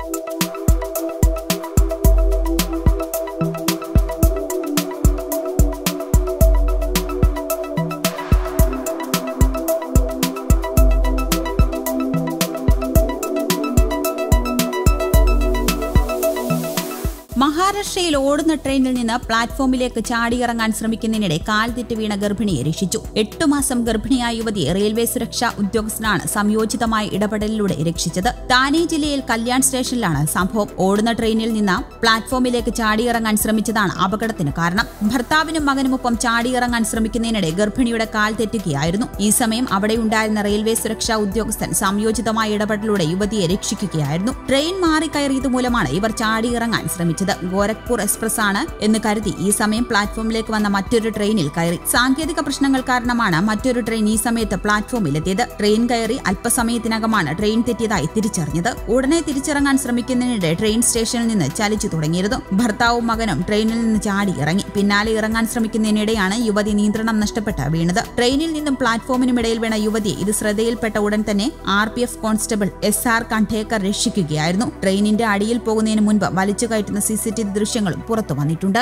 മഹാരാഷ്ട്രയിൽ ഓടുന്ന ട്രെയിനിൽ നിന്ന് പ്ലാറ്റ്ഫോമിലേക്ക് ചാടിയിറങ്ങാൻ ശ്രമിക്കുന്നതിനിടെ കാൽ തെറ്റ് വീണ ഗർഭിണിയെ രക്ഷിച്ചു എട്ടു മാസം ഗർഭിണിയായ യുവതിയെ റെയിൽവേ സുരക്ഷാ ഉദ്യോഗസ്ഥനാണ് സംയോജിതമായ ഇടപെടലിലൂടെ രക്ഷിച്ചത് താനെ ജില്ലയിൽ കല്യാൺ സ്റ്റേഷനിലാണ് സംഭവം ഓടുന്ന ട്രെയിനിൽ നിന്ന് പ്ലാറ്റ്ഫോമിലേക്ക് ചാടിയിറങ്ങാൻ ശ്രമിച്ചതാണ് അപകടത്തിന് കാരണം ഭർത്താവിനും മകനുമൊപ്പം ചാടിയിറങ്ങാൻ ശ്രമിക്കുന്നതിനിടെ ഗർഭിണിയുടെ കാൽ തെറ്റുകയായിരുന്നു ഈ സമയം അവിടെയുണ്ടായിരുന്ന റെയിൽവേ സുരക്ഷാ ഉദ്യോഗസ്ഥൻ സംയോജിതമായ ഇടപെടലിലൂടെ യുവതിയെ രക്ഷിക്കുകയായിരുന്നു ട്രെയിൻ മാറിക്കയറിയത് മൂലമാണ് ഇവർ ചാടിയിറങ്ങാൻ ശ്രമിച്ചത് ഗോരഖ്പൂർ എക്സ്പ്രസ് ആണ് എന്ന് കരുതി ഈ സമയം പ്ലാറ്റ്ഫോമിലേക്ക് വന്ന മറ്റൊരു ട്രെയിനിൽ കയറി സാങ്കേതിക പ്രശ്നങ്ങൾ കാരണമാണ് മറ്റൊരു ട്രെയിൻ ഈ സമയത്ത് പ്ലാറ്റ്ഫോമിലെത്തിയത് ട്രെയിൻ കയറി അല്പസമയത്തിനകമാണ് ട്രെയിൻ തെറ്റിയതായി തിരിച്ചറിഞ്ഞത് ഉടനെ തിരിച്ചിറങ്ങാൻ ശ്രമിക്കുന്നതിനിടെ ട്രെയിൻ സ്റ്റേഷനിൽ നിന്ന് ചലിച്ചു തുടങ്ങിയിരുന്നു ഭർത്താവും മകനും ട്രെയിനിൽ നിന്ന് ചാടി ഇറങ്ങി പിന്നാലെ ഇറങ്ങാൻ ശ്രമിക്കുന്നതിനിടെയാണ് യുവതി നിയന്ത്രണം നഷ്ടപ്പെട്ട് വീണത് ട്രെയിനിൽ നിന്നും പ്ലാറ്റ്ഫോമിനുമിടയിൽ വീണ യുവതിയെ ഇത് ശ്രദ്ധയിൽപ്പെട്ട ഉടൻ തന്നെ R P F constable S R Kanthekar രക്ഷിക്കുകയായിരുന്നു ട്രെയിനിന്റെ അടിയിൽ പോകുന്നതിന് മുൻപ് വലിച്ചു കയറ്റുന്ന സി സി ടി വി ദൃശ്യങ്ങളും പുറത്തു വന്നിട്ടുണ്ട്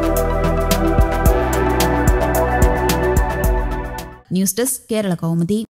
ന്യൂസ് ഡെസ്ക് കേരള കൗമുദി